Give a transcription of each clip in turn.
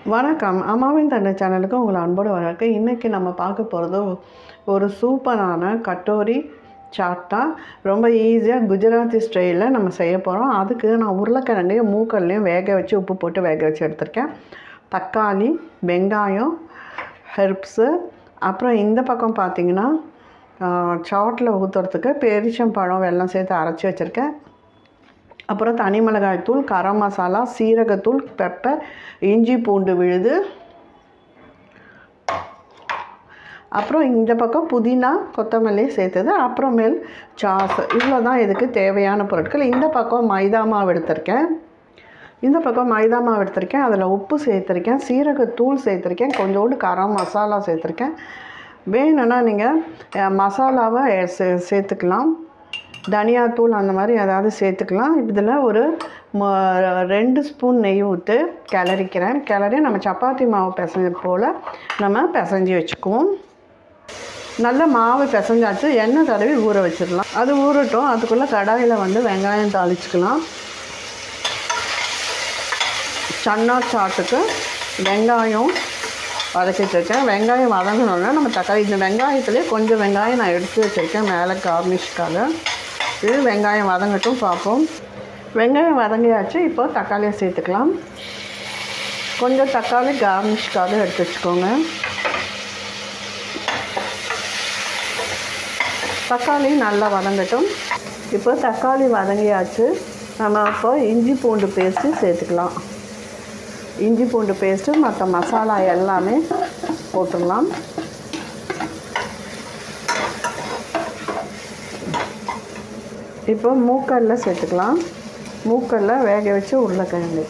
வணக்கம் அம்மாவின் தந்தை சேனலுக்கு உங்களை அன்போடு வரவேற்க இன்றைக்கி நம்ம பார்க்க போகிறது ஒரு சூப்பரான கட்டோரி சாட் தான் ரொம்ப ஈஸியாக குஜராத்தி ஸ்டைலில் நம்ம செய்ய போகிறோம் அதுக்கு நான் உருளைக்கிழங்கையும் மூக்கல்லையும் வேக வச்சு உப்பு போட்டு வேக வச்சு எடுத்திருக்கேன் தக்காளி வெங்காயம் ஹெர்ப்ஸு அப்புறம் இந்த பக்கம் பார்த்தீங்கன்னா சாட்டில் ஊற்றுறதுக்கு பேரிச்சம்பழம் வெல்லம் சேர்த்து அரைச்சி வச்சுருக்கேன் அப்புறம் தனி மிளகாய் தூள் கரம் மசாலா சீரகத்தூள் பெப்பர் இஞ்சி பூண்டு விழுது அப்புறம் இந்த பக்கம் புதினா கொத்தமல்லி சேர்த்தது அப்புறமேல் சாஸ் இவ்வளோ தான் இதுக்கு தேவையான பொருட்கள் இந்த பக்கம் மைதா மாவு எடுத்திருக்கேன் இந்த பக்கம் மைதா மாவு எடுத்திருக்கேன் அதில் உப்பு சேர்த்துருக்கேன் சீரகத்தூள் சேர்த்துருக்கேன் கொஞ்சோண்டு கரம் மசாலா சேர்த்துருக்கேன் வேணும்னா நீங்கள் மசாலாவை சே சேர்த்துக்கலாம் தனியாத்தூள் அந்த மாதிரி ஏதாவது சேர்த்துக்கலாம் இதில் ஒரு ம- ரெண்டு ஸ்பூன் நெய் ஊற்று கிளறிக்கிறேன் கிளறி நம்ம சப்பாத்தி மாவு பிசைஞ்ச போல் நம்ம பிசைஞ்சு வச்சுக்குவோம் நல்ல மாவு பிசைஞ்சாச்சு எண்ணெய் தடவி ஊற வச்சிடலாம் அது ஊறட்டும் அதுக்குள்ளே கடாயில் வந்து வெங்காயம் தாளிச்சுக்கலாம் சன்னா சாட்டுக்கு வெங்காயம் வதக்கிட்டு இருக்கேன் வெங்காயம் வதங்கணுன்னா நம்ம தக்காளி இந்த வெங்காயத்துலேயே கொஞ்சம் வெங்காயம் நான் எடுத்து வச்சுருக்கேன் மேலே கார்னிஷ்காக இது வெங்காயம் வதங்கட்டும் பார்ப்போம் வெங்காயம் வதங்கியாச்சு இப்போ தக்காளியை சேர்த்துக்கலாம் கொஞ்சம் தக்காளி கார்னிஷ்காக எடுத்து வச்சுக்கோங்க தக்காளி நல்லா வதங்கட்டும் இப்போ தக்காளி வதங்கியாச்சு நம்ம இப்போ இஞ்சி பூண்டு பேஸ்ட்டு சேர்த்துக்கலாம் இஞ்சி பூண்டு பேஸ்ட்டு மற்ற மசாலா எல்லாமே போட்டுடலாம் இப்போ மூக்கல்ல சேர்த்துக்கலாம் மூக்கல்ல வேக வச்சு உருளைக்கிழங்கு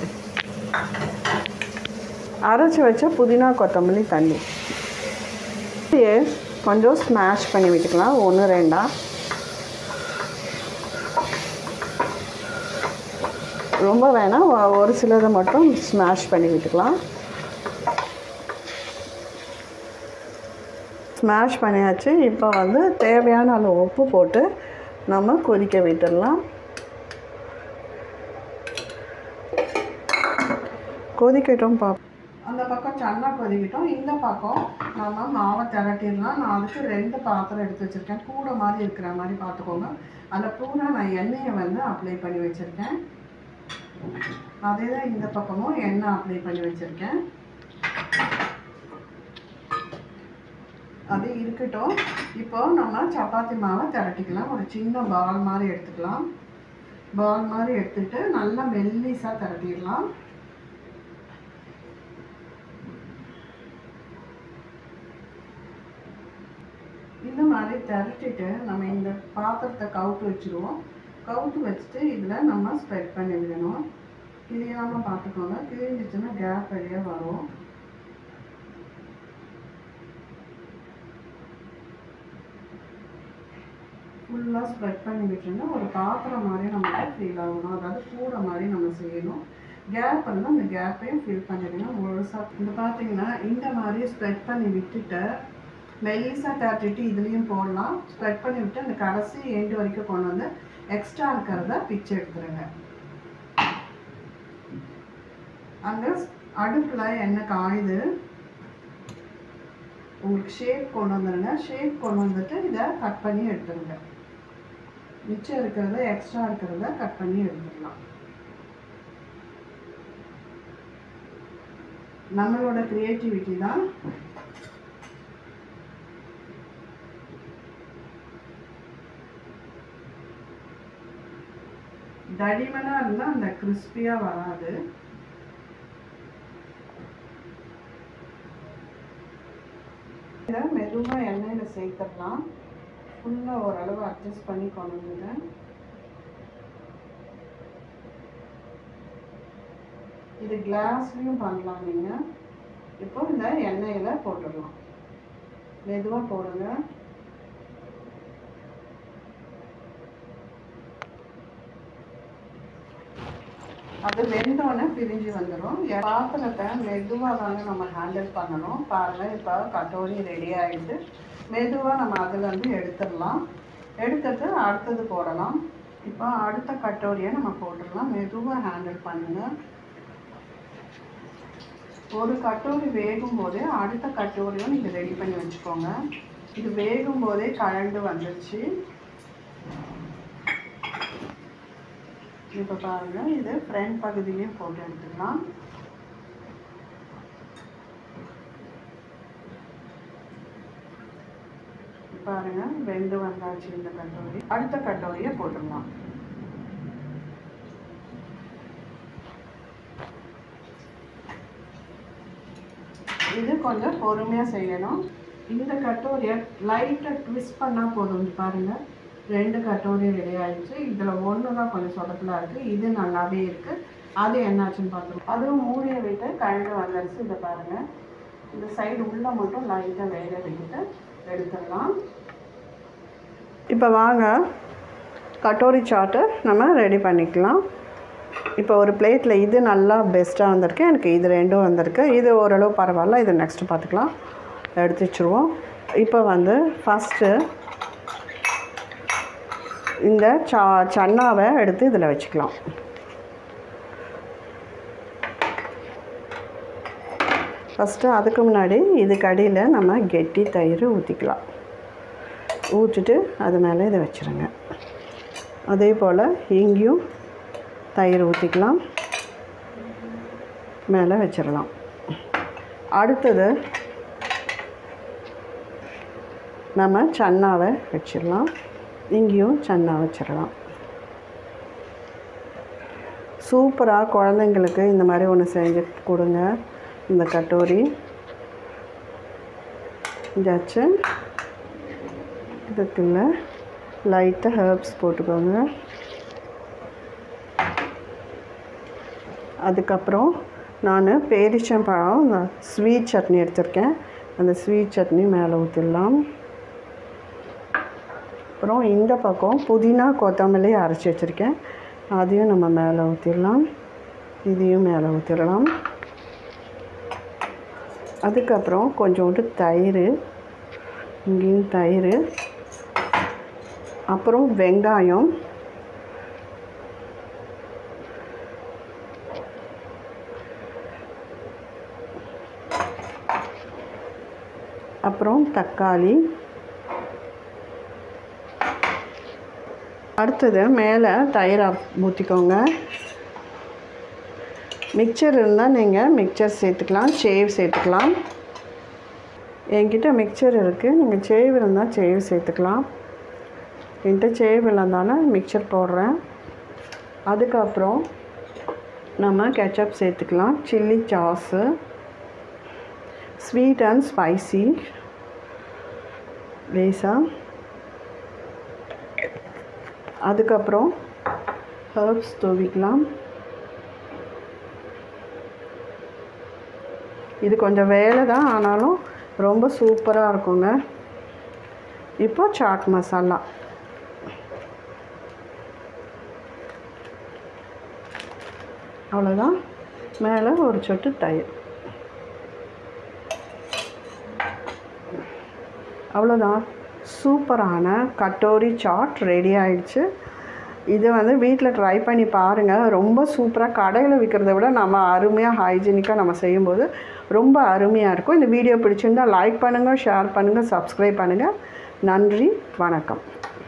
அரைச்சி வச்ச புதினா கொத்தமல்லி தண்ணி இதையே கொஞ்சம் ஸ்மாஷ் பண்ணி விட்டுக்கலாம் ஒன்று ரெண்டா ரொம்ப வேணாம் ஒ- ஒரு சிலதை மட்டும் ஸ்மாஷ் பண்ணி விட்டுக்கலாம் ஸ்மாஷ் பண்ணியாச்சு இப்போ வந்து தேவையான அளவு உப்பு போட்டு நம்ம கொதிக்க விட்டுடலாம் கொதிக்கட்டும் பா அந்த பக்கம் சன்னா கொதிக்கட்டும் இந்த பக்கம் நம்ம மாவை திரட்டிடலாம் நான் அதுக்கு ரெண்டு பாத்திரம் எடுத்து வச்சுருக்கேன் கூடை மாதிரி இருக்கிற மாதிரி பார்த்துக்கோங்க அதில் பூரா நான் எண்ணெயை வந்து அப்ளை பண்ணி வச்சுருக்கேன் அதே தான் இந்த பக்கமும் எண்ணெய் அப்ளை பண்ணி வச்சுருக்கேன் அது இருக்கட்டும் இப்போ நம்ம சப்பாத்தி மாவை திரட்டிக்கலாம் ஒரு சின்ன பால் மாதிரி எடுத்துக்கலாம் பால் மாதிரி எடுத்துட்டு நல்லா மெல்லிஸாக திரட்டிடலாம் இந்த மாதிரி திரட்டிட்டு நம்ம இந்த பாத்திரத்தை கவுத்து வச்சுருவோம் கவுத்து வச்சுட்டு இதில் நம்ம ஸ்ப்ரெட் பண்ணி விடணும் கிளியாமல் பார்த்துக்கோங்க கிழிஞ்சிச்சுன்னா கேப் வழியாக வரும் ஃபுல்லாக ஸ்ப்ரெட் பண்ணி விட்டுருங்க ஒரு பாத்திரம் மாதிரி நமக்கு ஃபீல் ஆகணும் அதாவது கூடை மாதிரி நம்ம செய்யணும் கேப் இருந்தால் அந்த கேப்பையும் ஃபில் பண்ணிடுங்க முழுசாக இந்த பார்த்தீங்கன்னா இந்த மாதிரி ஸ்ப்ரெட் பண்ணி விட்டுட்டு மெல்லிஸாக தட்டிட்டு இதுலேயும் போடலாம் ஸ்ப்ரெட் பண்ணி விட்டு அந்த கடைசி எண்டு வரைக்கும் கொண்டு வந்து எக்ஸ்ட்ரா இருக்கிறத பிச்சு எடுத்துருங்க அங்கே அடுப்பில் எண்ணெய் காயுது உங்களுக்கு ஷேப் கொண்டு வந்துடுங்க ஷேப் கொண்டு வந்துட்டு இதை கட் பண்ணி எடுத்துருங்க மிச்சம் இருக்கிறத எக்ஸ்ட்ரா இருக்கிறத கட் பண்ணி எடுத்துடலாம் நம்மளோட க்ரியேட்டிவிட்டி தான் தடிமனாக இருந்தால் அந்த கிறிஸ்பியாக வராது இதை மெதுவாக எண்ணெயில் சேர்த்துடலாம் ஃபுல்லாக ஓரளவு அட்ஜஸ்ட் பண்ணி கொண்டு வந்துடுங்க இது கிளாஸ்லேயும் பண்ணலாம் நீங்கள் இப்போ இந்த எண்ணெயில் போட்டுடலாம் மெதுவாக போடுங்க அது வெந்தோடனே பிரிஞ்சு வந்துடும் பாத்திரத்தை மெதுவாக தாங்க நம்ம ஹேண்டில் பண்ணணும் பாருங்கள் இப்போ கட்டோரி ரெடி ஆகிடுது மெதுவாக நம்ம அதுலேருந்து எடுத்துடலாம் எடுத்துட்டு அடுத்தது போடலாம் இப்போ அடுத்த கட்டோரியை நம்ம போட்டுடலாம் மெதுவாக ஹேண்டில் பண்ணுங்கள் ஒரு கட்டோரி வேகும் போதே அடுத்த கட்டோரியும் நீங்கள் ரெடி பண்ணி வச்சுக்கோங்க இது வேகும் போதே கலண்டு வந்துருச்சு இப்போ பாருங்கள் இது ஃப்ரண்ட் பகுதியிலையும் போட்டு எடுத்துக்கலாம் பாருங்க வெந்து வந்தாச்சு இந்த கட்டோரி அடுத்த கட்டோரியை போட்டுடலாம் இது கொஞ்சம் பொறுமையாக செய்யணும் இந்த கட்டோரியை லைட்டாக ட்விஸ்ட் பண்ணால் போதும் இங்க பாருங்க ரெண்டு கட்டோரி ரெடி ஆயிடுச்சு இதில் ஒன்று தான் கொஞ்சம் சொதப்பலாக இருக்குது இது நல்லாவே இருக்குது அது என்னாச்சுன்னு பார்த்துருவோம் அதுவும் மூடியை விட்டு கழண்டு வந்துடுச்சு இதை பாருங்கள் இந்த சைடு உள்ளே மட்டும் லைட்டாக வேக விட்டுட்டு எடுத்துடலாம் இப்போ வாங்க கட்டோரி சாட்டை நம்ம ரெடி பண்ணிக்கலாம் இப்போ ஒரு பிளேட்டில் இது நல்லா பெஸ்ட்டாக வந்திருக்கு எனக்கு இது ரெண்டும் வந்திருக்கு இது ஓரளவு பரவாயில்ல இது நெக்ஸ்ட்டு பார்த்துக்கலாம் எடுத்து வச்சுருவோம் இப்போ வந்து ஃபஸ்ட்டு இந்த சா சன்னாவை எடுத்து இதில் வச்சுக்கலாம் ஃபஸ்ட்டு அதுக்கு முன்னாடி இதுக்கு அடியில் நம்ம கெட்டி தயிர் ஊற்றிக்கலாம் ஊற்றிட்டு அது மேலே இதை வச்சுருங்க அதே போல் இங்கேயும் தயிர் ஊற்றிக்கலாம் மேலே வச்சிடலாம் அடுத்தது நம்ம சன்னாவை வச்சிடலாம் இங்கேயும் சன்னா வச்சிடலாம் சூப்பராக குழந்தைங்களுக்கு இந்த மாதிரி ஒன்று செஞ்சு கொடுங்க இந்த கட்டோரி இதாச்சு இதுக்குள்ள லைட்டாக ஹெர்ப்ஸ் போட்டுக்கோங்க அதுக்கப்புறம் நான் பேரிச்சம்பழம் இந்த ஸ்வீட் சட்னி எடுத்திருக்கேன் அந்த ஸ்வீட் சட்னி மேலே ஊற்றிடலாம் அப்புறம் இந்த பக்கம் புதினா கொத்தமல்லி அரைச்சி வச்சுருக்கேன் அதையும் நம்ம மேலே ஊற்றிடலாம் இதையும் மேலே ஊற்றிடலாம் அதுக்கப்புறம் கொஞ்சோண்டு தயிர் இங்கேயும் தயிர் அப்புறம் வெங்காயம் அப்புறம் தக்காளி அடுத்தது மேலே தயிரை ஊற்றிக்கோங்க மிக்சர் இருந்தால் நீங்கள் மிக்சர் சேர்த்துக்கலாம் சேவ் சேர்த்துக்கலாம் என்கிட்ட மிக்சர் இருக்குது நீங்கள் சேவ் இருந்தால் சேவ் சேர்த்துக்கலாம் என்கிட்ட சேவ் இல்லைனால மிக்சர் போடுறேன் அதுக்கப்புறம் நம்ம கெச்சப் சேர்த்துக்கலாம் chilli sauce sweet and spicy லேசாக அதுக்கப்புறம் ஹர்ப்ஸ் தூவிக்கலாம் இது கொஞ்சம் வேலை தான் ஆனாலும் ரொம்ப சூப்பராக இருக்குங்க இப்போ சாட் மசாலா அவ்வளோதான் மேலே ஒரு சொட்டு தயிர் அவ்வளோதான் சூப்பரான கட்டோரி சாட் ரெடி ஆயிடுச்சு இது வந்து வீட்டில் ட்ரை பண்ணி பாருங்கள் ரொம்ப சூப்பராக கடையில் விற்கிறத விட நம்ம அருமையாக ஹைஜீனிக்காக நம்ம செய்யும்போது ரொம்ப அருமையாக இருக்கும் இந்த வீடியோ பிடிச்சிருந்தா லைக் பண்ணுங்கள் ஷேர் பண்ணுங்கள் சப்ஸ்கிரைப் பண்ணுங்கள் நன்றி வணக்கம்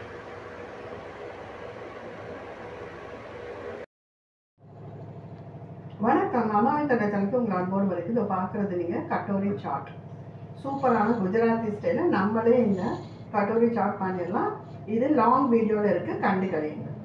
வணக்கம் அம்மாவின் தங்கத்தனுக்கு உங்கள் அன்போடு வரைக்கும் இதை பார்க்குறது நீங்கள் கட்டோரி சாட் சூப்பரான குஜராத்தி ஸ்டைலில் நம்மளே இந்த கட்டோரி சாட் பண்ணிடலாம் இது லாங் வீடியோவில் இருக்குது கண்டு கழியுங்க